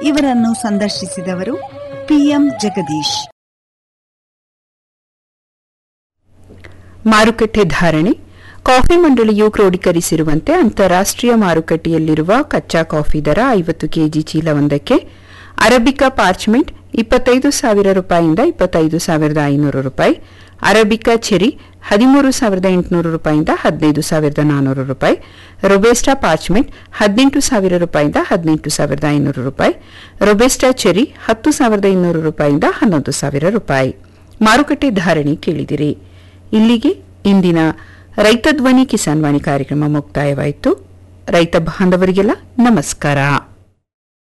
ಇವರನ್ನು ಸಂದರ್ಶಿಸಿದವರು ಪಿಎಂ ಜಗದೀಶ್ ಮಾರುಕಟ್ಟೆ ಧಾರಣೆ ಕಾಫಿ ಮಂಡಳಿಯು ಕ್ರೋಢೀಕರಿಸಿರುವಂತೆ ಅಂತಾರಾಷ್ಟ್ರೀಯ ಮಾರುಕಟ್ಟೆಯಲ್ಲಿರುವ ಕಚ್ಚಾ ಕಾಫಿ ದರ ಐವತ್ತು ಕೆಜಿ ಚೀಲವೊಂದಕ್ಕೆ ಅರಬಿಕಾ ಪಾರ್ಚ್ಮೆಂಟ್ ಇಪ್ಪತ್ತೈದು ಸಾವಿರ ರೂಪಾಯಿಯಿಂದ ಇಪ್ಪತ್ತೈದು ಸಾವಿರದ ಐನೂರು ರೂಪಾಯಿ ಅರಬಿಕಾ ಚೆರಿ ಹದಿಮೂರು ಸಾವಿರದ ಎಂಟುನೂರು ರೂಪಾಯಿಯಿಂದ ಹದಿನೈದು ಸಾವಿರದ ನಾನ್ನೂರು ರೂಪಾಯಿ ರೊಬೆಸ್ಟಾ ಪಾರ್ಚ್ಮೆಂಟ್ ಹದಿನೆಂಟು ಸಾವಿರ ರೂಪಾಯಿಯಿಂದ ಹದಿನೆಂಟು ಸಾವಿರದ ಐನೂರು ರೂಪಾಯಿ ರೊಬೆಸ್ಟಾ ಚೆರಿ ಹತ್ತು ಸಾವಿರದ ಇನ್ನೂರು ರೂಪಾಯಿಯಿಂದ ಹನ್ನೊಂದು ಸಾವಿರ ರೂಪಾಯಿ ಮಾರುಕಟ್ಟೆ ಧಾರಣೆ ಕೇಳಿದಿರಿ ಇಲ್ಲಿಗೆ ಇಂದಿನ ರೈತ ಧ್ವನಿ ಕಿಸಾನ್ ವಾಣಿ ಕಾರ್ಯಕ್ರಮ ಮುಕ್ತಾಯವಾಯಿತು ರೈತ ಬಾಂಧವರಿಗೆಲ್ಲ ನಮಸ್ಕಾರ